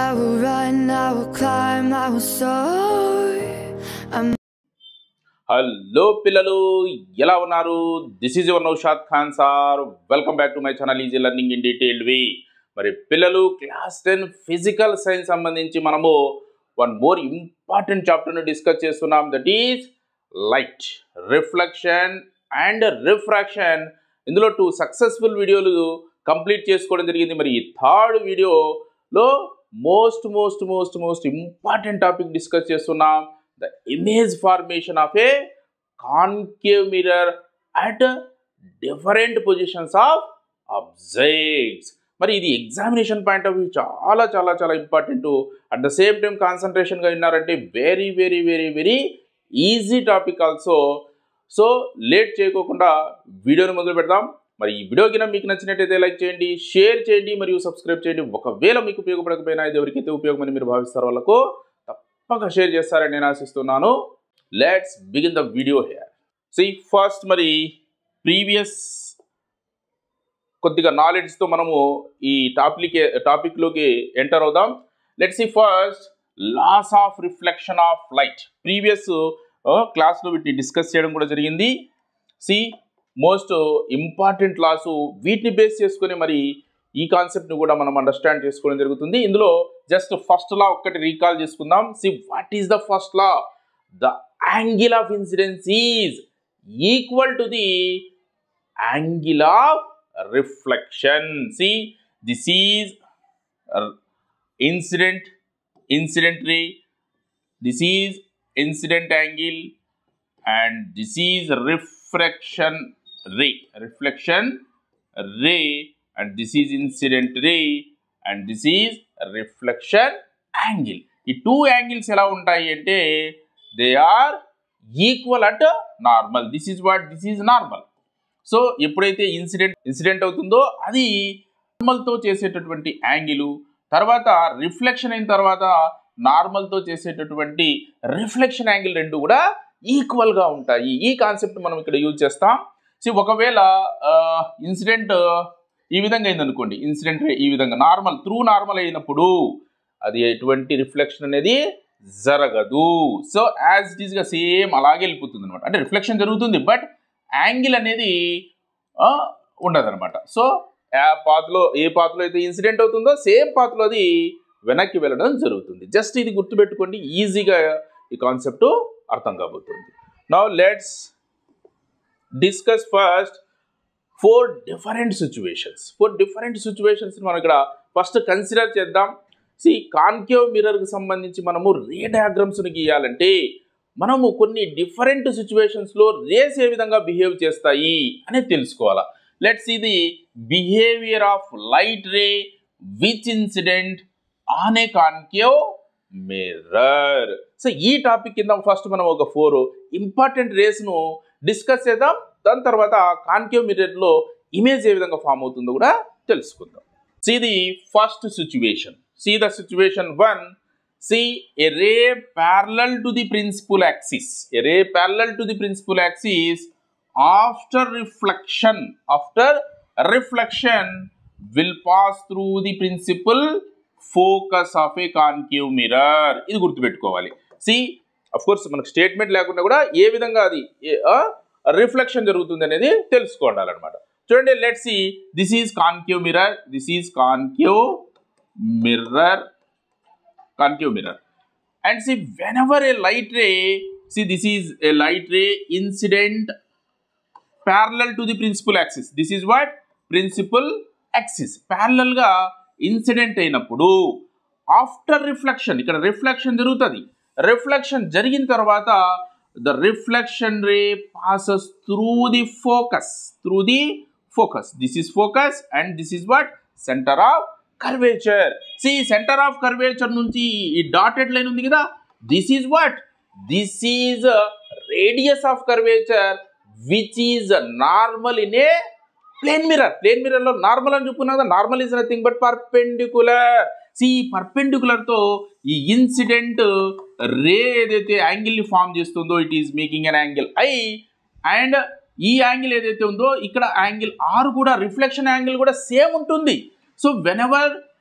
I will run, I will climb, I will soar. I'm hello పిల్లలు ఎలా ఉన్నారు this is your Naushad Khan sir welcome back to my channel easy learning in detailed వి మరి పిల్లలు class ten physical science సంబంధించి మనము one more important చాప్టర్ను discuss చేస్తున్నాం that is light reflection and refraction ఇందులో టూ సక్సెస్ఫుల్ వీడియోలు కంప్లీట్ చేసుకోవడం జరిగింది మరి ఈ థర్డ్ వీడియోలో most most most most important topic discuss చేస్తున్నాం the image formation of a concave mirror at different positions of objects మరి ఇది ఎగ్జామినేషన్ పాయింట్ ఆఫ్ వ్యూ చాలా చాలా చాలా important at the same time కాన్సన్ట్రేషన్గా విన్నారంటే very very very very easy topic also so late చేయకోకుండా వీడియోని మొదలు పెడదాం మరి ఈ వీడియో కింద మీకు నచ్చినట్టయితే లైక్ చేయండి షేర్ చేయండి మరియు సబ్స్క్రైబ్ చేయండి ఒకవేళ మీకు ఉపయోగపడకపోయినా ఇది ఎవరికైతే ఉపయోగమని మీరు భావిస్తారో వాళ్ళకు తప్పక షేర్ చేస్తారని నేను ఆశిస్తున్నాను let's begin the video here see first మరి ప్రీవియస్ కొద్దిగా నాలెడ్జ్తో మనము ఈ టాపిక్ టాపిక్లోకి ఎంటర్ అవుదాం let see first laws of reflection of light previous క్లాస్లో వీటిని డిస్కస్ చేయడం కూడా జరిగింది సి మోస్ట్ ఇంపార్టెంట్ లాసు వీటిని బేస్ చేసుకొని మరి ఈ కాన్సెప్ట్ని కూడా మనం అండర్స్టాండ్ చేసుకోవడం జరుగుతుంది ఇందులో జస్ట్ ఫస్ట్ లా ఒక్కటి రీకాల్ చేసుకుందాం see what is the first law the angle of incidence is equal to the angle of reflection see this is incident incident ray this is incident angle and this is refraction ray reflection ray and this is incident ray and this is reflection angle ఈ two angles ఎలా ఉంటాయి అంటే they are equal at normal this is what this is normal so ఎప్పుడైతే incident incident అవుతుందో అది నార్మల్తో చేసేటటువంటి angle తర్వాత reflection అయిన తర్వాత నార్మల్తో చేసేటటువంటి రిఫ్లెక్షన్ యాంగిల్ రెండు కూడా ఈక్వల్గా ఉంటాయి ఈ కాన్సెప్ట్ మనం ఇక్కడ యూజ్ చేస్తాం సో ఒకవేళ ఇన్సిడెంట్ ఈ విధంగా అయిందనుకోండి ఇన్సిడెంట్ ఈ విధంగా నార్మల్ త్రూ నార్మల్ అయినప్పుడు అది ఎటువంటి రిఫ్లెక్షన్ అనేది జరగదు సో యాజ్ ఇట్ ఈస్గా సేమ్ అలాగే వెళ్ళిపోతుంది అనమాట అంటే రిఫ్లెక్షన్ జరుగుతుంది బట్ యాంగిల్ అనేది ఉండదు అనమాట సో ఆ పాత్లో ఏ పాత్లో అయితే ఇన్సిడెంట్ అవుతుందో సేమ్ పాత్లో అది వెనక్కి వెళ్ళడం జరుగుతుంది జస్ట్ ఇది గుర్తుపెట్టుకోండి ఈజీగా ఈ కాన్సెప్ట్ అర్థం కాబోతుంది now let's discuss first four different situations four different situations మనం ఇక్కడ ఫస్ట్ కన్సిడర్ చేద్దాం సి కాన్కేవ్ మిర్రర్కి సంబంధించి మనము రే డయాగ్రామ్స్ని గీయాలంటే మనము కొన్ని డిఫరెంట్ సిచ్యువేషన్స్లో రేస్ ఏ విధంగా బిహేవ్ చేస్తాయి అనేది తెలుసుకోవాలా లెట్స్ ఇది behaviour of light ray which incident on a concave mirror so ఈ టాపిక్ కింద ఫస్ట్ మనం ఒక ఫోర్ ఇంపార్టెంట్ రేస్ను డిస్కస్ చేద్దాం దాని తర్వాత కాన్కేవ్ మిర్రర్లో ఇమేజ్ ఏ విధంగా ఫామ్ అవుతుందో కూడా తెలుసుకుందాం see the first situation see the situation one see a ray parallel to the principal axis a ray parallel to the principal axis after reflection after reflection will pass through the principal focus of a concave mirror ఇది గుర్తుపెట్టుకోవాలి see of course మనకు statement లేకుండా కూడా ఏ విధంగా అది reflection జరుగుతుంది అనేది తెలుసుకోవాలన్నమాట చూడండి let see this is concave mirror this is concave mirror concave mirror and see whenever a light ray see this is a light ray incident parallel to the principal axis this is what principal axis ప్యారలల్గా incident అయినప్పుడు after reflection ఇక్కడ reflection జరుగుతుంది reflection జరిగిన తర్వాత the reflection ray passes through the focus through the focus this is focus and this is what centre of curvature see centre of curvature నుంచి ఈ dotted line ఉంది కదా this is what this is radius of curvature which is normal in a plane mirror plane మిరర్లో normal అని చెప్పుకున్నా కదా normal is nothing but perpendicular see పర్పెండికులర్తో ఈ ఇన్సిడెంట్ రే ఏదైతే యాంగిల్ని ఫామ్ చేస్తుందో it is making an angle I and ఈ యాంగిల్ ఏదైతే ఉందో ఇక్కడ యాంగిల్ ఆర్ కూడా రిఫ్లెక్షన్ యాంగిల్ కూడా సేమ్ ఉంటుంది సో వెన్ ఎవర్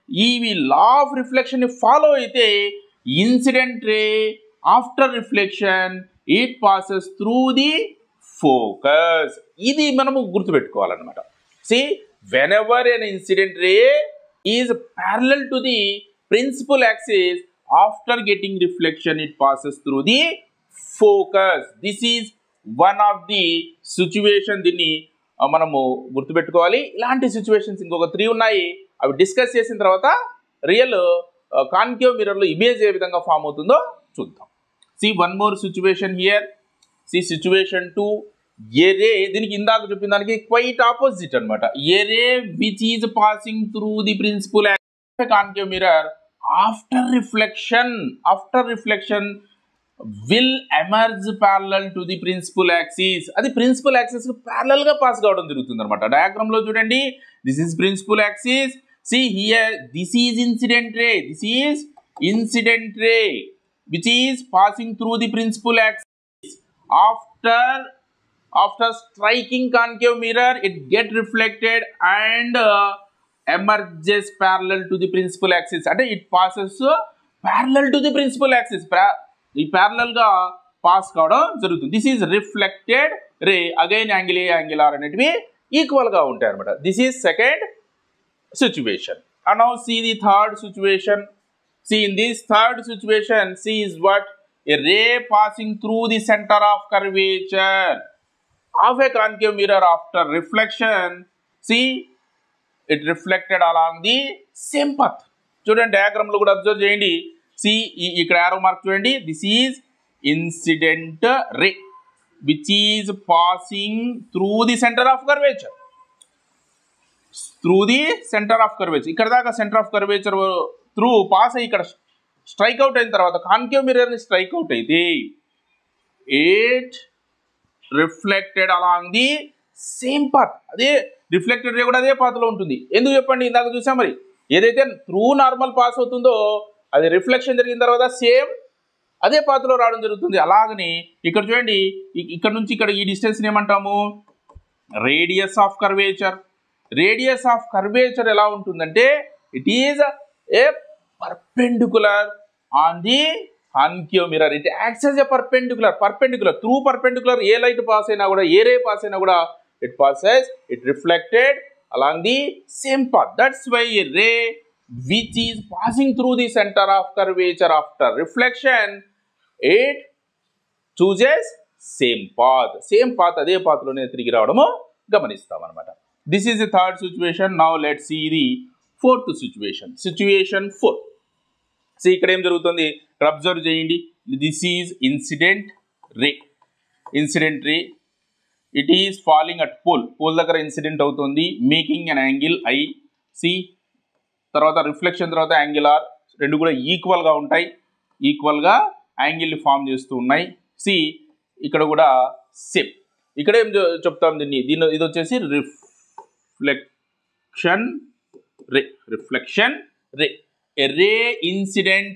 ఈ లా ఆఫ్ రిఫ్లెక్షన్ ఫాలో అయితే incident ray after reflection it passes through the focus ఇది మనము గుర్తుపెట్టుకోవాలన్నమాట see whenever an incident ray is parallel to the principal axis after getting reflection it passes through the focus this is one of the situation దీన్ని ఆ, మనము గుర్తుపెట్టుకోవాలి ఇలాంటి situations ఇంకొక three ఉన్నాయి అవి డిస్కస్ చేసిన తర్వాత రియల్ కాన్కేవ్ మిర్రర్లో ఇమేజ్ ఏ విధంగా ఫామ్ అవుతుందో చూద్దాం see one more situation here see situation two a ray దీనికి ఇందాక చెప్పిన దానికి క్వైట్ ఆపోజిట్ అనమాట a ray which is passing through the principal concave mirror after reflection after reflection will emerge parallel to the principal axis అది principal axis parallel గా pass కావడం జరుగుతుంది అనమాట డయాగ్రామ్ లో చూడండి this is principal axis see here this is incident ray this is incident ray which is passing through the principal axis after after striking concave mirror it get reflected and uh, emerges parallel to the principal axis అంటే it passes uh, parallel to the principal axis Pa- ఈ parallel గా pass కావడం జరుగుతుంది this is reflected ray again angle A angle R అనేటివి equal గా ఉంటాయి అనమాట this is second situation. And now see the third situation. See in this third situation, see is what a ray passing through the center of curvature of a concave mirror after reflection. See it reflected along the same path. చూడండి diagram లో కూడా observe చేయండి see ఇక్కడ arrow mark చూడండి this is incident ray which is passing through the centre of curvature through the centre of curvature ఇక్కడ దాకా centre of curvature through pass అయ్యి ఇక్కడ స్ట్రైక్ అవుట్ అయిన తర్వాత కాన్కేవ్ మిర్రర్ ని స్ట్రైక్ అవుట్ అయితే it reflected along the same path అదే reflected ray కూడా అదే పాత్లో ఉంటుంది ఎందుకు చెప్పండి ఇందాక చూసాం మరి ఏదైతే త్రూ నార్మల్ పాస్ అవుతుందో అది రిఫ్లెక్షన్ జరిగిన తర్వాత సేమ్ అదే పాత్రలో రావడం జరుగుతుంది అలాగని ఇక్కడ చూడండి ఇ- ఇక్కడ నుంచి ఇక్కడ ఈ డిస్టెన్స్ ఏమంటాము radius of curvature radius of curvature ఎలా ఉంటుందంటే it is a perpendicular on the concave mirror it acts a perpendicular perpendicular through perpendicular ఏ లైట్ పాస్ అయినా కూడా ఏ రే పాస్ అయినా కూడా it passes it reflected along the same path that's why a ray which is passing through the centre of curvature after reflection it chooses same path same path అదే పాత్లోనే తిరిగి రావడము గమనిస్తాం అనమాట this is the third situation now let see the fourth situation situation four so ఇక్కడ ఏం జరుగుతుంది ఇక్కడ అబ్జర్వ్ చేయండి this is incident ray incident ray it is falling at pole pole దగ్గర ఇన్సిడెంట్ అవుతుంది making an angle I see తర్వాత reflection తర్వాత angle R రెండు కూడా ఈక్వల్గా ఉంటాయి ఈక్వల్గా యాంగిల్ని ఫామ్ చేస్తూ ఉన్నాయి సి ఇక్కడ కూడా సేమ్ ఇక్కడ ఏం చె- చెప్తాం దీన్ని దీని ఇది వచ్చేసి reflection ray reflection ray a ray incident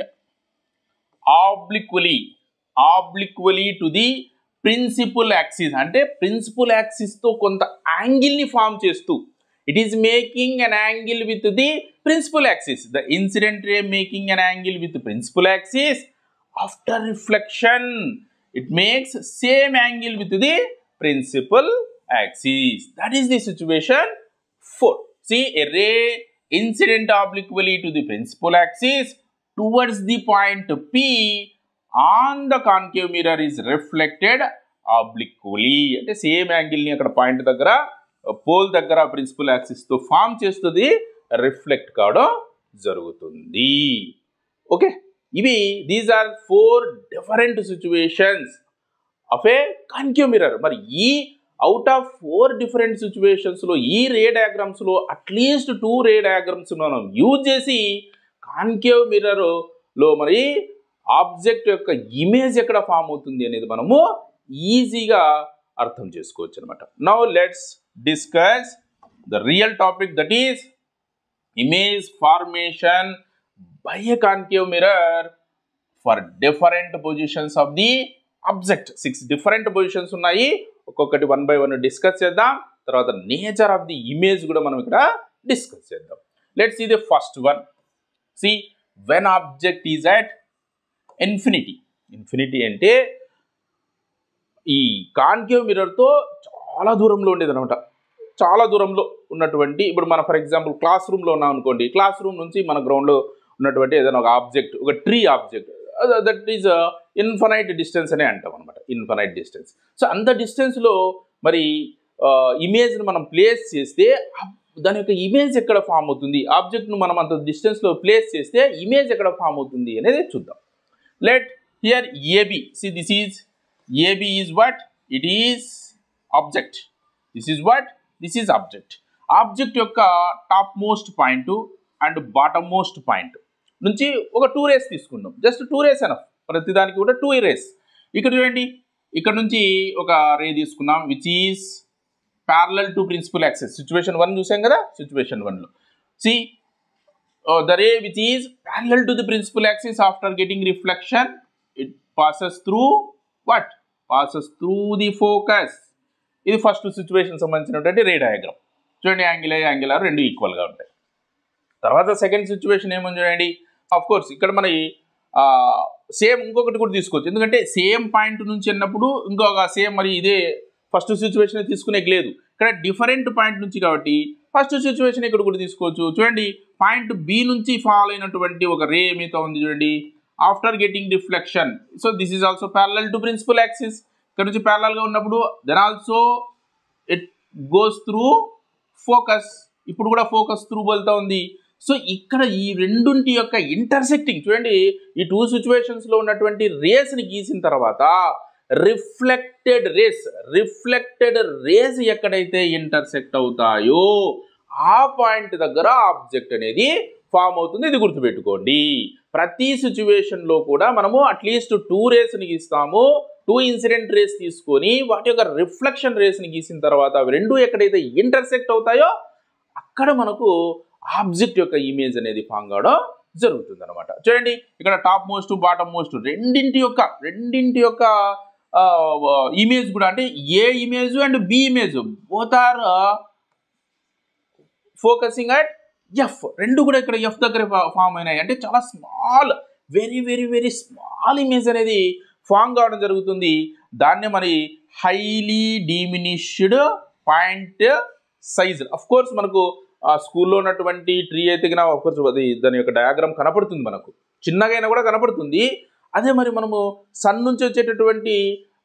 obliquely obliquely to the principal axis అంటే ప్రిన్సిపల్ యాక్సిస్తో కొంత యాంగిల్ని ఫామ్ చేస్తూ it is making an angle with the principal axis the incident ray making an angle with principal axis after reflection it makes same angle with the principal axis that is the situation four. See a ray incident obliquely to the principal axis towards the point P on the concave mirror is reflected obliquely. అంటే same యాంగిల్ని అక్కడ point దగ్గర pole దగ్గర principal axis తో form చేస్తుంది reflect కావడం జరుగుతుంది okay ఇవి these are four different situations of a concave mirror మరి ఈ అవుట్ ఆఫ్ ఫోర్ డిఫరెంట్ సిచ్యువేషన్స్లో ఈ రే డయాగ్రామ్స్లో అట్లీస్ట్ టూ రే డయాగ్రామ్స్ మనం యూజ్ చేసి కాన్కేవ్ మిర్రర్లో మరి ఆబ్జెక్ట్ యొక్క ఇమేజ్ ఎక్కడ ఫామ్ అవుతుంది అనేది మనము ఈజీగా అర్థం చేసుకోవచ్చు అనమాట now let's discuss the real topic that is image formation by a concave mirror for different positions of the object six different positions ఉన్నాయి ఒక్కొక్కటి వన్ బై వన్ డిస్కస్ చేద్దాం తర్వాత నేచర్ ఆఫ్ ది ఇమేజ్ కూడా మనం ఇక్కడ discuss చేద్దాం let's ఈ the first one see when object is at infinity infinity అంటే ఈ కాన్కేవ్ మిర్రర్తో చాలా దూరంలో ఉండేది అనమాట చాలా దూరంలో ఉన్నటువంటి ఇప్పుడు మన ఫర్ ఎగ్జాంపుల్ క్లాస్ రూమ్లో ఉన్నాం అనుకోండి క్లాస్ రూమ్ నుంచి మన గ్రౌండ్లో ఉన్నటువంటి ఏదైనా ఒక ఆబ్జెక్ట్ ఒక tree object that is infinite distance అనే అంటాం అనమాట ఇన్ఫనైట్ డిస్టెన్స్ సో అంత డిస్టెన్స్లో మరి ఇమేజ్ని మనం ప్లేస్ చేస్తే ఆ- దాని యొక్క ఇమేజ్ ఎక్కడ ఫామ్ అవుతుంది ఆబ్జెక్ట్ను మనం అంత డిస్టెన్స్లో ప్లేస్ చేస్తే ఇమేజ్ ఎక్కడ ఫామ్ అవుతుంది అనేది చూద్దాం let here AB see this is AB is what it is object this is what this is object object యొక్క top most point and bottom most point నుంచి ఒక టూ రేస్ తీసుకుందాం just two rays అన ప్రతిదానికి కూడా two race ఇక్కడ చూడండి ఇక్కడ నుంచి ఒక రే తీసుకున్నాం which is parallel to principal axis situation one చూసాం కదా సిచ్యువేషన్ వన్లో see uh, the ray which is parallel to the principal axis after getting reflection it passes through what passes through the focus ఇది first situation సంబంధించినటువంటి ray diagram చూడండి angle angle R రెండు ఈక్వల్గా ఉంటాయి తర్వాత సెకండ్ సిచ్యువేషన్ ఏమని చూడండి of course ఇక్కడ మన సేమ్ ఇంకొకటి కూడా తీసుకోవచ్చు ఎందుకంటే సేమ్ పాయింట్ నుంచి అన్నప్పుడు ఇంకొక సేమ్ మరి ఇదే ఫస్ట్ సిచ్యువేషన్ తీసుకునేకి లేదు ఇక్కడ డిఫరెంట్ పాయింట్ నుంచి కాబట్టి ఫస్ట్ సిచ్యువేషన్ ఇక్కడ కూడా తీసుకోవచ్చు చూడండి పాయింట్ బి నుంచి ఫాల్ అయినటువంటి ఒక రే ఏమైతే ఉంది చూడండి after getting reflection so this is also parallel to principal axis ఇక్కడ నుంచి parallel గా ఉన్నప్పుడు then also it goes through focus ఇప్పుడు కూడా ఫోకస్ త్రూ వెళ్తా ఉంది సో ఇక్కడ ఈ రెండుంటి యొక్క ఇంటర్సెక్టింగ్ చూడండి ఈ టూ సిచ్యువేషన్స్లో ఉన్నటువంటి రేస్ని గీసిన తర్వాత రిఫ్లెక్టెడ్ రేస్ రిఫ్లెక్టెడ్ రేస్ ఎక్కడైతే ఇంటర్సెక్ట్ అవుతాయో ఆ పాయింట్ దగ్గర ఆబ్జెక్ట్ అనేది ఫామ్ అవుతుంది ఇది గుర్తుపెట్టుకోండి ప్రతి సిచ్యువేషన్లో కూడా మనము అట్లీస్ట్ టూ రేస్ని గీస్తాము టూ ఇన్సిడెంట్ రేస్ తీసుకొని వాటి యొక్క రిఫ్లెక్షన్ రేస్ని గీసిన తర్వాత అవి రెండు ఎక్కడైతే ఇంటర్సెక్ట్ అవుతాయో అక్కడ మనకు ఆబ్జెక్ట్ యొక్క ఇమేజ్ అనేది ఫామ్ కావడం జరుగుతుంది అనమాట చూడండి ఇక్కడ టాప్ మోస్ట్ బాటమ్ మోస్ట్ రెండింటి యొక్క రెండింటి యొక్క ఇమేజ్ కూడా అంటే A image and B image both are focusing at F రెండు కూడా ఇక్కడ ఎఫ్ దగ్గర ఫామ్ అయినాయి అంటే చాలా small very very very small image అనేది ఫామ్ కావడం జరుగుతుంది దాన్నే మరి highly diminished point size of course మనకు ఆ స్కూల్లో ఉన్నటువంటి ట్రీ అయితే కన్నా అఫ్ కోర్స్ అది దాని యొక్క డయాగ్రామ్ కనపడుతుంది మనకు చిన్నగా అయినా కూడా కనపడుతుంది అదే మరి మనము సన్ నుంచి వచ్చేటటువంటి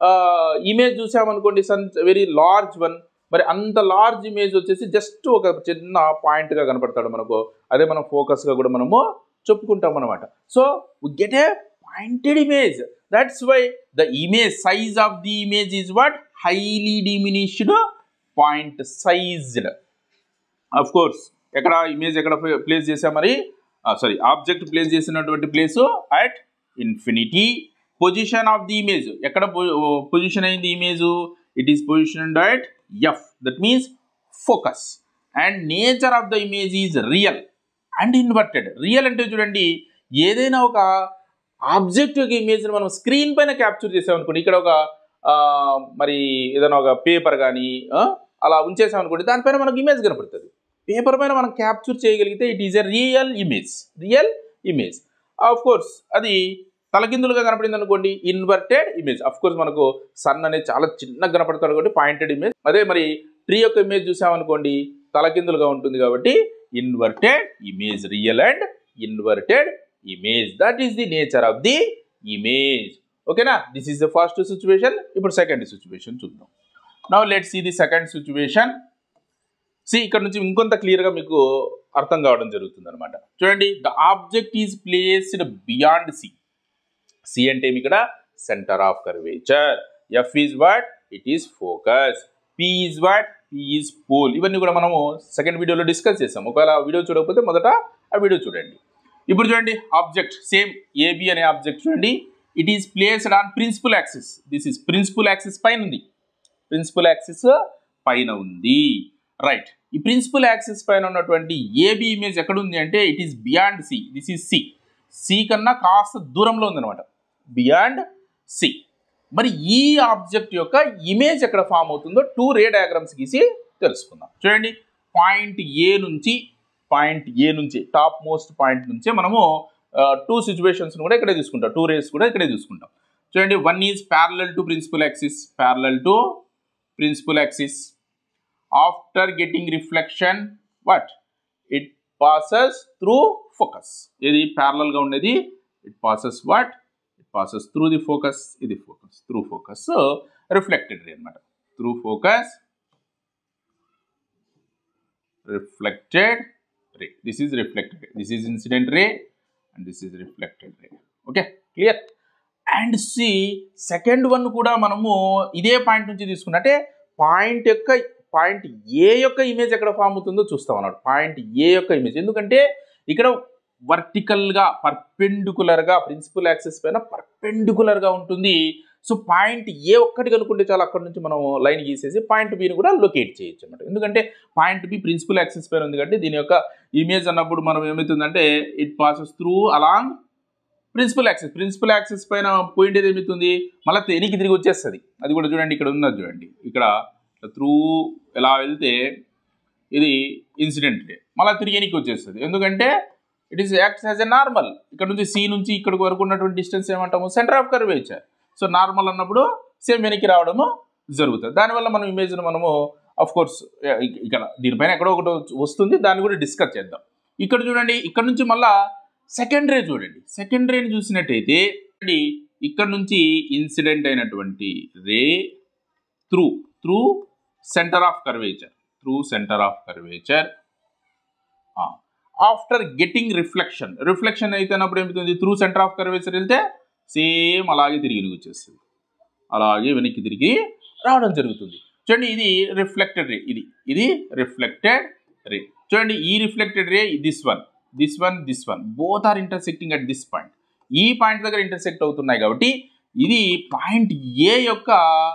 ఇమేజ్ చూసామనుకోండి సన్ వెరీ లార్జ్ వన్ మరి అంత లార్జ్ ఇమేజ్ వచ్చేసి జస్ట్ ఒక చిన్న పాయింట్గా కనపడతాడు మనకు అదే మనం ఫోకస్గా కూడా మనము చెప్పుకుంటాం అనమాట so we get a pointed image that's why the image size of the image is what highly diminished point sized of course ఎక్కడ ఇమేజ్ ఎక్కడ ప్లేస్ చేసాం మరి సారీ ఆబ్జెక్ట్ ప్లేస్ చేసినటువంటి place at infinity position of the image ఎక్కడ position అయింది image it is position at F that means focus and nature of the image is real and inverted real అంటే చూడండి ఏదైనా ఒక object యొక్క ఇమేజ్ని మనం స్క్రీన్ పైన క్యాప్చర్ చేసామనుకోండి ఇక్కడ ఒక ఆ, మరి ఏదైనా ఒక పేపర్ కానీ అలా ఉంచేసామనుకోండి దానిపైన మనకు ఇమేజ్ కనపడుతుంది పేపర్ పైన మనం క్యాప్చర్ చేయగలిగితే it is a real image real image of course అది తలకిందులుగా కనపడింది అనుకోండి ఇన్వర్టెడ్ ఇమేజ్ అఫ్ కోర్స్ మనకు సన్ అనేది చాలా చిన్నగా కనపడతాడు కాబట్టి పాయింటెడ్ ఇమేజ్ అదే మరి ట్రీ యొక్క ఇమేజ్ చూసామనుకోండి తలకిందులుగా ఉంటుంది కాబట్టి inverted image real and inverted image that is the nature of the image ఓకేనా this is the first situation ఇప్పుడు సెకండ్ సిచ్యువేషన్ చూద్దాం now let see the second situation see ఇక్కడ నుంచి ఇంకొంత క్లియర్గా మీకు అర్థం కావడం జరుగుతుంది అనమాట చూడండి the object is placed beyond C C అంటే ఏమి ఇక్కడ centre of curvature F is what it is focus P is what P is pole ఇవన్నీ కూడా మనము సెకండ్ వీడియోలో డిస్కస్ చేసాం ఒకవేళ ఆ వీడియో చూడకపోతే మొదట ఆ వీడియో చూడండి ఇప్పుడు చూడండి ఆబ్జెక్ట్ సేమ్ ఏబి అనే ఆబ్జెక్ట్ చూడండి it is placed on principal axis this is principal axis పైన ఉంది ప్రిన్సిపల్ యాక్సిస్ పైన ఉంది రైట్ ఈ ప్రిన్సిపల్ యాక్సిస్ పైన ఉన్నటువంటి ఏబి ఇమేజ్ ఎక్కడ ఉంది అంటే it is beyond C this is C C కన్నా కాస్త దూరంలో ఉందన్నమాట బియాండ్ సి మరి ఈ ఆబ్జెక్ట్ యొక్క ఇమేజ్ ఎక్కడ ఫామ్ అవుతుందో టూ రే డయాగ్రామ్స్ గీసి తెలుసుకుందాం చూడండి పాయింట్ ఏ నుంచి పాయింట్ ఏ నుంచి టాప్ మోస్ట్ పాయింట్ నుంచే మనము టూ సిచ్యువేషన్స్ కూడా ఇక్కడే తీసుకుంటాం టూ రేస్ కూడా ఇక్కడే తీసుకుంటాం చూడండి one is parallel to principal axis parallel to principal axis after getting reflection what it passes through focus ఇది parallel గా ఉండేది it passes what it passes through the focus ఇది focus through focus so reflected ray అనమాట through focus reflected ray this is reflected this is incident ray and this is reflected ray okay clear and see second one కూడా మనము ఇదే point నుంచి తీసుకున్నా అంటే point యొక్క point ఏ యొక్క image ఎక్కడ ఫామ్ అవుతుందో చూస్తాం అన్నాడు పాయింట్ ఏ యొక్క ఇమేజ్ ఎందుకంటే ఇక్కడ వర్టికల్గా పర్పెండికులర్గా ప్రిన్సిపల్ యాక్సెస్ పైన పర్పెండికులర్గా ఉంటుంది సో పాయింట్ ఏ ఒక్కటి కనుక్కుంటే చాలా అక్కడ నుంచి మనం లైన్ గీసేసి పాయింట్ బిని కూడా లొకేట్ చేయొచ్చు అనమాట ఎందుకంటే పాయింట్ బి ప్రిన్సిపల్ యాక్సెస్ పైన ఉంది కాబట్టి దీని యొక్క ఇమేజ్ అన్నప్పుడు మనం ఏమవుతుందంటే it passes through along principal axis principal axis పైన పోయింటేది ఏమవుతుంది మళ్ళీ వెనక్కి తిరిగి వచ్చేస్తుంది అది కూడా చూడండి ఇక్కడ ఉన్నది చూడండి ఇక్కడ త్రూ ఎలా వెళ్తే ఇది ఇన్సిడెంట్ మళ్ళీ తిరిగి వెనక్కి వచ్చేస్తుంది ఎందుకంటే it is acts as a normal ఇక్కడ నుంచి సి నుంచి ఇక్కడికి వరకు ఉన్నటువంటి డిస్టెన్స్ ఏమంటాము centre of curvature so normal అన్నప్పుడు సేమ్ వెనక్కి రావడము జరుగుతుంది దానివల్ల మనం ఇమేజ్ను మనము అఫ్ కోర్స్ ఇక్కడ దీనిపైన ఎక్కడో ఒకటి వస్తుంది దాన్ని కూడా డిస్కస్ చేద్దాం ఇక్కడ చూడండి ఇక్కడ నుంచి మళ్ళా సెకండ్ రే చూడండి సెకండ్ రేని చూసినట్టయితే చూడండి, ఇక్కడ నుంచి ఇన్సిడెంట్ అయినటువంటి ray through through centre of curvature through centre of curvature after getting reflection reflection అయితే అన్నప్పుడు ఏమవుతుంది త్రూ సెంటర్ ఆఫ్ కర్వేచర్ వెళ్తే సేమ్ అలాగే తిరిగి వచ్చేస్తుంది అలాగే వెనక్కి తిరిగి రావడం జరుగుతుంది చూడండి ఇది రిఫ్లెక్టెడ్ రే ఇది ఇది రిఫ్లెక్టెడ్ రే చూడండి ఈ reflected ray this one this one this one both are intersecting at this point ఈ పాయింట్ దగ్గర ఇంటర్సెక్ట్ అవుతున్నాయి కాబట్టి ఇది పాయింట్ ఏ యొక్క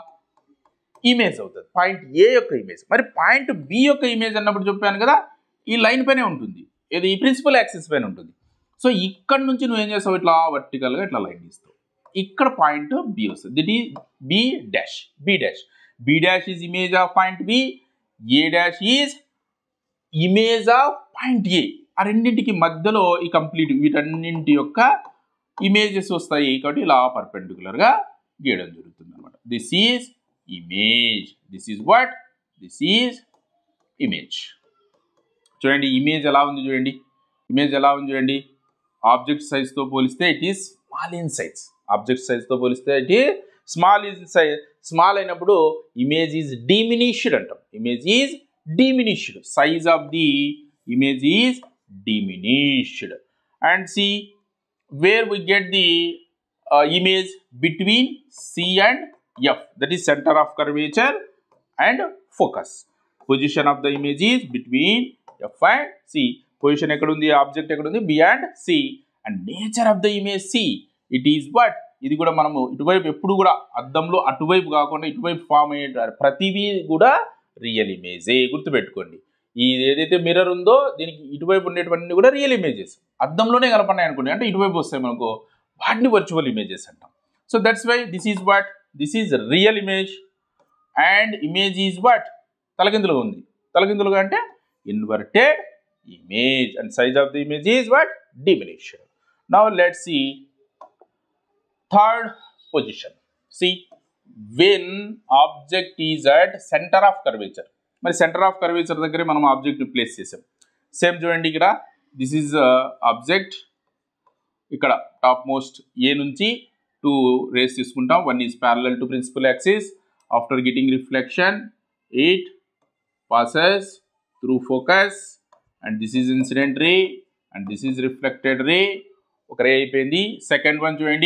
ఇమేజ్ అవుతుంది పాయింట్ ఏ యొక్క ఇమేజ్ మరి పాయింట్ బి యొక్క ఇమేజ్ అన్నప్పుడు చెప్పాను కదా ఈ లైన్ పైనే ఉంటుంది ఇది ఈ ప్రిన్సిపల్ యాక్సిస్ పైన ఉంటుంది సో ఇక్కడ నుంచి నువ్వు ఏం చేస్తావు ఇట్లా వర్టికల్గా ఇట్లా లైన్ గీస్తావు ఇక్కడ పాయింట్ బి వస్తుంది దిట్ ఈ B dash B dash B dash is image of point B A dash is image of point A ఆ రెండింటికి మధ్యలో ఈ కంప్లీట్ వీటన్నింటి యొక్క ఇమేజెస్ వస్తాయి కాబట్టి ఇలా పర్పెండికులర్గా గీయడం జరుగుతుంది అనమాట this is image this is what this is image చూడండి ఇమేజ్ ఎలా ఉంది చూడండి ఇమేజ్ ఎలా ఉంది చూడండి ఆబ్జెక్ట్ సైజ్తో పోలిస్తే it is small in size object సైజ్తో పోలిస్తే it is small in size small అయినప్పుడు ఇమేజ్ ఈజ్ డిమినిష్డ్ అంటాం image is diminished size of the image is diminished and see where we get the image between C and F that is centre of curvature and focus position of the image is between F and C position ఎక్కడ ఉంది object ఎక్కడ ఉంది B and C and nature of the image see it is but ఇది కూడా మనము ఇటువైపు ఎప్పుడు కూడా అద్దంలో అటువైపు కాకుండా ఇటువైపు ఫామ్ అయ్యే ప్రతిదీ కూడా రియల్ ఇమేజే గుర్తుపెట్టుకోండి ఈ ఏదైతే మిర్రర్ ఉందో దీనికి ఇటువైపు ఉండేటువంటి కూడా రియల్ ఇమేజెస్ అద్దంలోనే కనపడినాయి అనుకోండి అంటే ఇటువైపు వస్తాయి మనకు వాటిని వర్చువల్ ఇమేజెస్ అంటాం so that's why this is what this is real image and image is what తలకిందులుగా ఉంది తలకిందులుగా అంటే inverted image and size of the image is what diminished now let's see third position see when object is at center of curvature మరి centre of curvature దగ్గరే మనం object place చేసాం same చూడండి ఇక్కడ దిస్ ఈజ్ ఆబ్జెక్ట్ ఇక్కడ top most A నుంచి two rays తీసుకుంటాం one is parallel to principal axis after getting reflection it passes through focus and this is incident ray and this is reflected ray ఒక ray అయిపోయింది second one చూడండి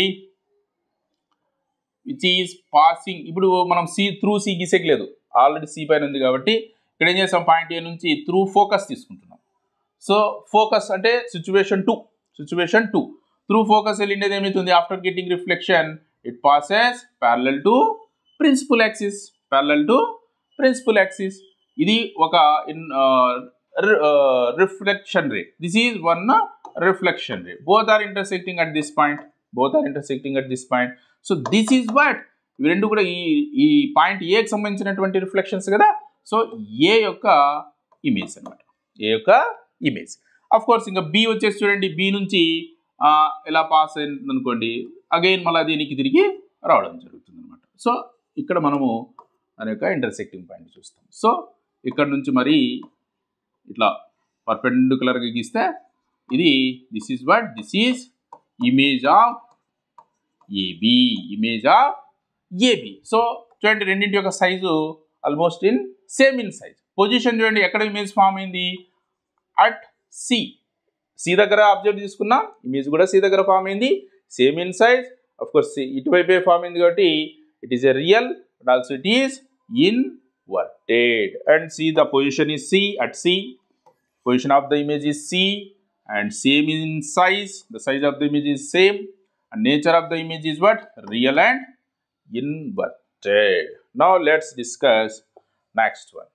which is passing ఇప్పుడు మనం C through C గీసేయలేదు already C పైన ఉంది కాబట్టి ఇక్కడ ఏం చేస్తాం పాయింట్ ఏ నుంచి త్రూ ఫోకస్ తీసుకుంటున్నాం సో ఫోకస్ అంటే situation two situation two through focus వెళ్ళిండేది ఏమవుతుంది after getting reflection it passes parallel to principal axis parallel to principal axis ఇది ఒక in reflection ray this is one reflection ray both are intersecting at this point both are intersecting at this point so this is what ఇవి రెండు కూడా ఈ ఈ point ఏకి సంబంధించినటువంటి reflections కదా సో ఏ యొక్క ఇమేజ్ అనమాట ఏ యొక్క ఇమేజ్ అఫ్ కోర్స్ ఇంకా బి వచ్చేసి చూడండి బి నుంచి ఆ, ఇలా పాస్ అయింది అనుకోండి అగైన్ మళ్ళీ దీనికి తిరిగి రావడం జరుగుతుంది అనమాట సో ఇక్కడ మనము దాని యొక్క ఇంటర్సెక్టింగ్ పాయింట్ చూస్తాం సో ఇక్కడ నుంచి మరి ఇట్లా పర్పెండికులర్గా గీస్తే ఇది this is what this is image of AB image of AB so చూడండి రెండింటి యొక్క size almost in same in size position చూడండి ఎక్కడ ఇమేజ్ ఫామ్ అయింది అట్ సి సి దగ్గర అబ్జర్వ్ తీసుకున్నాం ఇమేజ్ కూడా సి దగ్గర ఫామ్ అయింది same in size of course ఇటువైపే ఫామ్ అయింది కాబట్టి it is a real but also it is inverted and see the position is C at C. Position of the image is C and same in size. The size of the image is same and nature of the image is what? Real and inverted. Now let's discuss next one.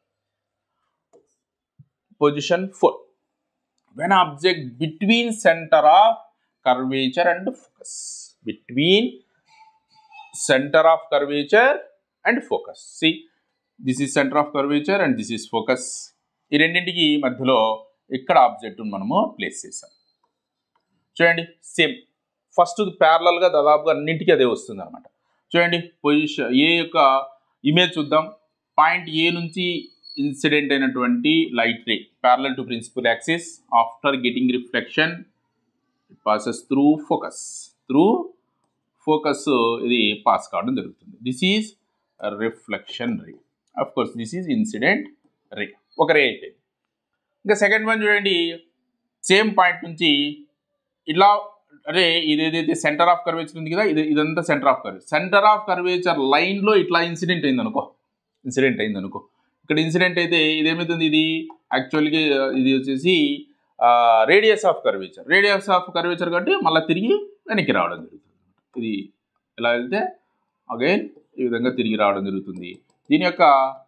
Position 4. When object between center of curvature and focus. Between center of curvature and focus. See, this is center of curvature and this is focus. ఈ రెండింటికి మధ్యలో ఇక్కడ object మనము place చేసాం చూడండి same first ప్యారలల్గా దాదాపుగా అన్నింటికి అదే వస్తుంది అనమాట చూడండి పొజిషన్ ఏ యొక్క ఇమేజ్ చూద్దాం పాయింట్ ఏ నుంచి ఇన్సిడెంట్ అయినటువంటి light ray parallel to principal axis after getting reflection it passes through focus through focus ఇది పాస్ కావడం జరుగుతుంది this is reflection ray of course this is incident ray ఒక ray అయిపోయింది ఇంకా second one చూడండి same point నుంచి ఇలా అరే ఇది ఏదైతే సెంటర్ ఆఫ్ కర్వేచర్ ఉంది కదా ఇది ఇదంతా centre of curvature centre of curvature లైన్లో ఇట్లా ఇన్సిడెంట్ అయింది అనుకో ఇన్సిడెంట్ అయింది అనుకో ఇక్కడ ఇన్సిడెంట్ అయితే ఇదేమవుతుంది ఇది యాక్చువల్గా ఇది వచ్చేసి radius of curvature radius of curvature కాబట్టి మళ్ళీ తిరిగి వెనక్కి రావడం జరుగుతుంది ఇది ఎలా వెళ్తే అగైన్ ఈ విధంగా తిరిగి రావడం జరుగుతుంది దీని యొక్క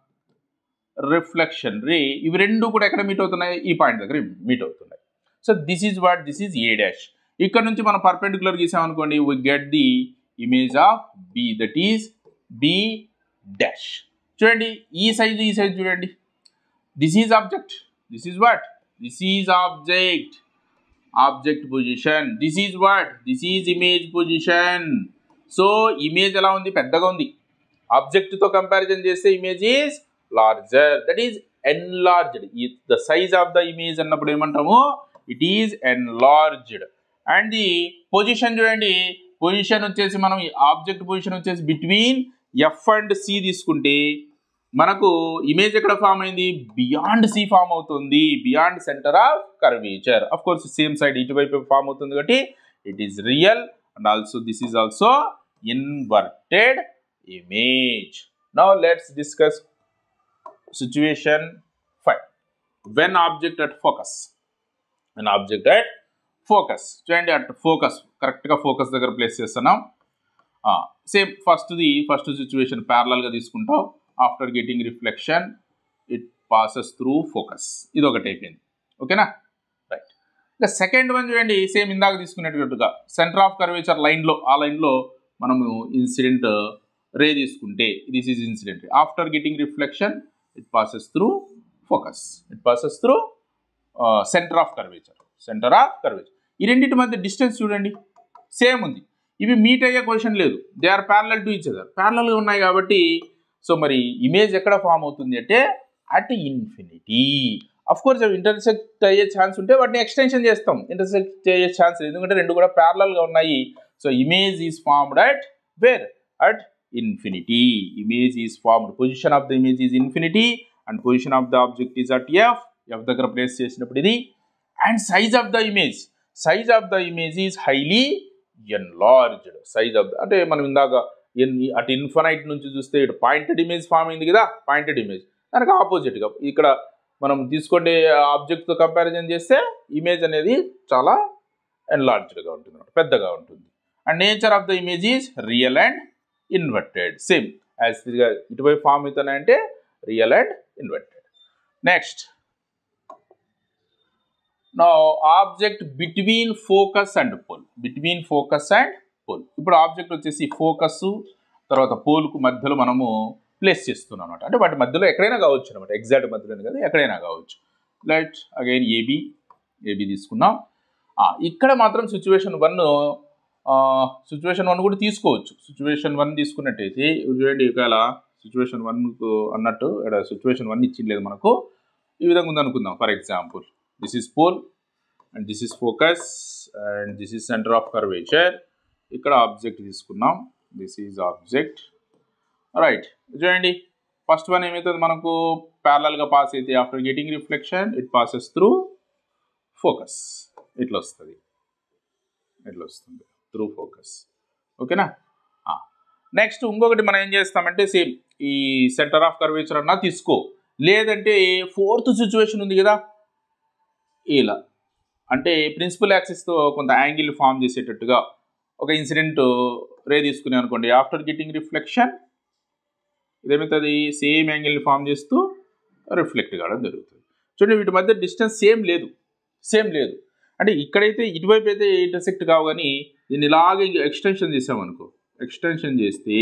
రిఫ్లెక్షన్ రే ఇవి రెండు కూడా ఎక్కడ మీట్ అవుతున్నాయి ఈ పాయింట్ దగ్గర మీట్ అవుతున్నాయి so this is what this is A dash ఇక్కడ నుంచి మనం పర్పెండికులర్ గీసామనుకోండి we get the image of B that is B dash చూడండి ఈ సైజు ఈ సైజు చూడండి this is object this is what this is object object position this is what this is image position so image ఎలా ఉంది పెద్దగా ఉంది ఆబ్జెక్ట్తో comparison చేస్తే image is larger that is enlarged the size of the image అన్నప్పుడు ఏమంటాము it is enlarged and the position చూడండి position వచ్చేసి మనం ఆబ్జెక్ట్ పొజిషన్ వచ్చేసి బిట్వీన్ ఎఫ్ అండ్ సి తీసుకుంటే మనకు ఇమేజ్ ఎక్కడ ఫామ్ అయింది బియాండ్ సి ఫామ్ అవుతుంది beyond centre of curvature of course same side ఇటువైపు ఫామ్ అవుతుంది కాబట్టి it is real and also this is also inverted image now let's discuss situation 5 when object at focus an object at focus చూడండి at focus కరెక్ట్గా focus దగ్గర place చేస్తున్నాం same ఫస్ట్ది first situation ప్యారలల్గా తీసుకుంటాం after getting reflection it passes through focus ఇది ఒకటి అయిపోయింది ఓకేనా రైట్ ఇంకా సెకండ్ వన్ చూడండి సేమ్ ఇందాక తీసుకునేటట్టుగా సెంటర్ ఆఫ్ కర్వేచర్ లైన్లో ఆ లైన్లో మనము ఇన్సిడెంట్ రే తీసుకుంటే this is incident after getting reflection it passes through focus it passes through uh, center of curvature center of curvature ఈ రెండింటి మధ్య డిస్టెన్స్ చూడండి సేమ్ ఉంది ఇవి మీట్ అయ్యే క్వశ్చన్ లేదు they are parallel to each other ప్యారలల్గా ఉన్నాయి కాబట్టి సో మరి ఇమేజ్ ఎక్కడ ఫామ్ అవుతుంది అంటే అట్ ఇన్ఫినిటీ అఫ్ కోర్స్ అవి ఇంటర్సెక్ట్ అయ్యే ఛాన్స్ ఉంటే వాటిని ఎక్స్టెన్షన్ చేస్తాం ఇంటర్సెక్ట్ అయ్యే ఛాన్స్ లేదు ఎందుకంటే రెండు కూడా ప్యారలల్గా ఉన్నాయి so image is formed at where at infinity image is formed position of the image is infinity and position of the object is at f f దగ్గర ప్లేస్ చేసినప్పుడు ఇది and size of the image size of the image is highly enlarged size of the అంటే మనం ఇందాక ఎన్- అటు infinite నుంచి చూస్తే ఇటు పాయింటెడ్ ఇమేజ్ ఫామ్ అయింది కదా పాయింటెడ్ ఇమేజ్ దానికి ఆపోజిట్గా ఇక్కడ మనం తీసుకుంటే ఆబ్జెక్ట్తో కంపారిజన్ చేస్తే ఇమేజ్ అనేది చాలా ఎన్లార్జ్డ్గా ఉంటుంది అన్నమాట, పెద్దగా ఉంటుంది and nature of the image is real and inverted same as ఇటువైపు ఫామ్ అవుతానంటే రియల్ అండ్ ఇన్వర్టెడ్ నెక్స్ట్ నా object between focus and pole between focus and pole ఇప్పుడు ఆబ్జెక్ట్ వచ్చేసి ఫోకస్ తర్వాత పోల్కు మధ్యలో మనము ప్లేస్ చేస్తున్నాం అనమాట అంటే వాటి మధ్యలో ఎక్కడైనా కావచ్చు అనమాట ఎగ్జాక్ట్ మధ్యలో కాదు ఎక్కడైనా కావచ్చు లైట్ అగైన్ ఏబి ఏబి తీసుకున్నాం ఆ, ఇక్కడ మాత్రం సిచ్యువేషన్ వన్ సిచ్యువేషన్ వన్ కూడా తీసుకోవచ్చు సిచ్యువేషన్ వన్ తీసుకున్నట్టయితే ఇప్పుడు చూడండి ఒకవేళ సిచ్యువేషన్ వన్కు అన్నట్టు ఇక్కడ సిచ్యువేషన్ వన్ ఇచ్చింది లేదు మనకు ఈ విధంగా ఉంది అనుకుందాం for example this is pole and this is focus and this is centre of curvature ఇక్కడ ఆబ్జెక్ట్ తీసుకున్నాం దిస్ ఈజ్ ఆబ్జెక్ట్ రైట్ చూడండి ఫస్ట్ వన్ ఏమవుతుంది మనకు ప్యారలల్గా పాస్ అయితే after getting reflection it passes through focus ఇట్లా వస్తుంది ఇట్లా వస్తుంది త్రూ ఫోకస్ ఓకేనా నెక్స్ట్ ఇంకొకటి మనం ఏం చేస్తామంటే సేమ్ ఈ సెంటర్ ఆఫ్ కర్వేచర్ అన్నా తీసుకో లేదంటే ఫోర్త్ సిచ్యువేషన్ ఉంది కదా ఇలా అంటే ప్రిన్సిపల్ యాక్సిస్తో కొంత యాంగిల్ ఫామ్ చేసేటట్టుగా ఒక ఇన్సిడెంట్ రే తీసుకునే అనుకోండి ఆఫ్టర్ గెటింగ్ రిఫ్లెక్షన్ ఇదేమవుతుంది సేమ్ యాంగిల్ని ఫామ్ చేస్తూ రిఫ్లెక్ట్ కావడం జరుగుతుంది చూడండి వీటి మధ్య డిస్టెన్స్ సేమ్ లేదు సేమ్ లేదు అంటే ఇక్కడైతే ఇటువైపు అయితే ఇంటర్సెక్ట్ కావు కానీ దీన్ని ఇలాగే ఎక్స్టెన్షన్ చేసామనుకో ఎక్స్టెన్షన్ చేస్తే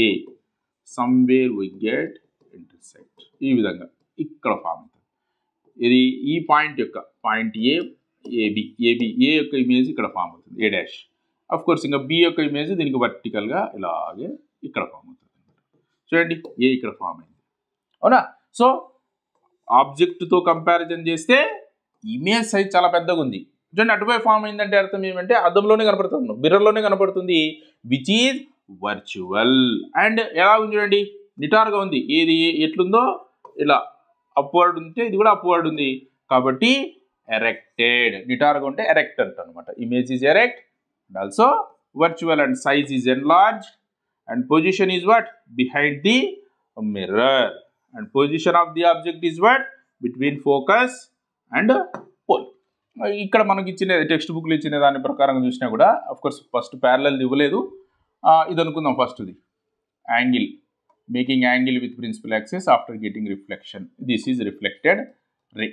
సమ్వేర్ వి గెట్ ఇంటర్సెక్ట్ ఈ విధంగా ఇక్కడ ఫామ్ అవుతుంది ఇది ఈ పాయింట్ యొక్క point A AB AB A యొక్క ఇమేజ్ ఇక్కడ ఫామ్ అవుతుంది ఏ డాష్ అఫ్ కోర్స్ ఇంకా బి యొక్క ఇమేజ్ దీనికి వర్టికల్గా ఇలాగే ఇక్కడ ఫామ్ అవుతుంది చూడండి ఏ ఇక్కడ ఫామ్ అయింది అవునా సో ఆబ్జెక్ట్తో కంపారిజన్ చేస్తే ఇమేజ్ సైజ్ చాలా పెద్దగా ఉంది చూడండి అటువైపు ఫామ్ అయిందంటే అర్థం ఏమంటే అద్దంలోనే కనపడుతుంది మిర్రర్లోనే కనపడుతుంది విచ్ ఈజ్ వర్చువల్ అండ్ ఎలా ఉంది చూడండి నిటార్గా ఉంది ఏది ఎట్లుందో ఇలా అప్వర్డ్ ఉంటే ఇది కూడా అప్వర్డ్ ఉంది కాబట్టి ఎరెక్టెడ్ నిటార్గా ఉంటే ఎరెక్ట్ అంట అనమాట image is erect and also virtual and size is enlarge and position is what behind the mirror and position of the object is what between focus and pole ఇక్కడ మనకి ఇచ్చిన text బుక్లు ఇచ్చిన దాని ప్రకారం చూసినా కూడా కోర్స్ ఫస్ట్ ప్యారలల్ ఇవ్వలేదు ఆ, ఇది అనుకుందాం ఫస్ట్ది angle making angle with principal axes after getting reflection this is reflected ray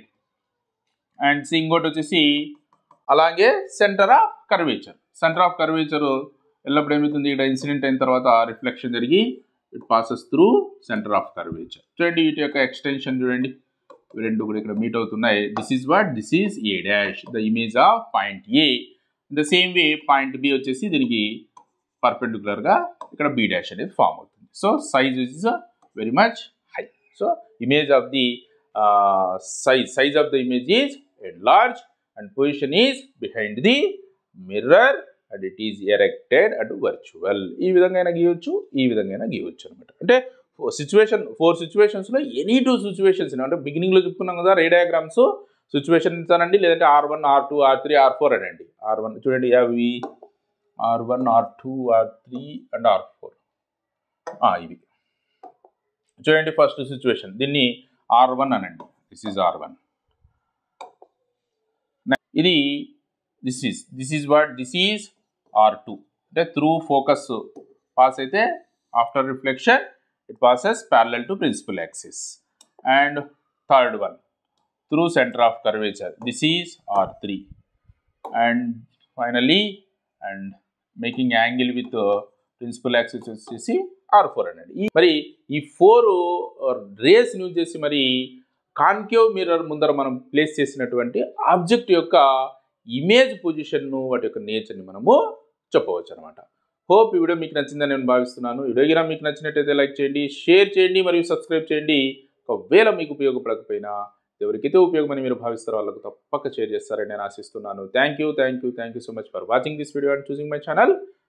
and ఇంకోటి వచ్చేసి అలాగే centre of curvature centre of curvature ఎల్లప్పుడు ఏమవుతుంది ఇక్కడ ఇన్సిడెంట్ అయిన తర్వాత రిఫ్లెక్షన్ జరిగి it passes through centre of curvature చూడండి వీటి యొక్క ఎక్స్టెన్షన్ చూడండి ఇవి రెండు కూడా ఇక్కడ మీట్ అవుతున్నాయి this is what this is A dash the image of point A the same way point B వచ్చేసి దీనికి పర్పెండికులర్గా ఇక్కడ బి డాష్ అనేది ఫామ్ అవుతుంది so size is very much high so image of the size size of the image is large and position is behind the mirror and it is erected and virtual ఈ విధంగా అయినా గీయవచ్చు ఈ విధంగా అయినా గీయవచ్చు అనమాట అంటే సిచ్యువేషన్ ఫోర్ సిచ్యువేషన్స్లో ఎనీ టూ సిచ్యువేషన్స్ అంటే బిగినింగ్లో చెప్పుకున్నాం కదా రే డయాగ్రామ్స్ సిచ్యువేషన్స్ అనండి లేదంటే R one R two R three R four అనండి ఆర్ వన్ చూడండి అవి R one R two R three and R four ఇవి చూడండి ఫస్ట్ సిచ్యువేషన్ దీన్ని ఆర్ వన్ అనండి దిస్ ఈజ్ ఆర్ వన్ ఇది this is this is what this is R two అంటే through focus pass అయితే after reflection it passes parallel to principal axis and third one through centre of curvature this is R three and finally and making angle with principal axis వచ్చేసి R four అనేది ఈ- మరి ఈ four race use చేసి మరి concave mirror ముందర మనం place చేసినటువంటి ఆబ్జెక్ట్ యొక్క ఇమేజ్ పొజిషన్ను వాటి యొక్క నేచర్ని మనము చెప్పవచ్చు అనమాట హోప్ ఈ వీడియో మీకు నచ్చిందని నేను భావిస్తున్నాను ఈ వీడియో గిన మీకు నచ్చినట్టయితే లైక్ చేయండి షేర్ చేయండి మరియు సబ్స్క్రైబ్ చేయండి ఒకవేళ మీకు ఉపయోగపడకపోయినా ఎవరికైతే ఉపయోగమని మీరు భావిస్తారో వాళ్ళకు తప్పక షేర్ చేస్తారని నేను ఆశిస్తున్నాను thank you thank you thank you so much for watching this video and choosing my channel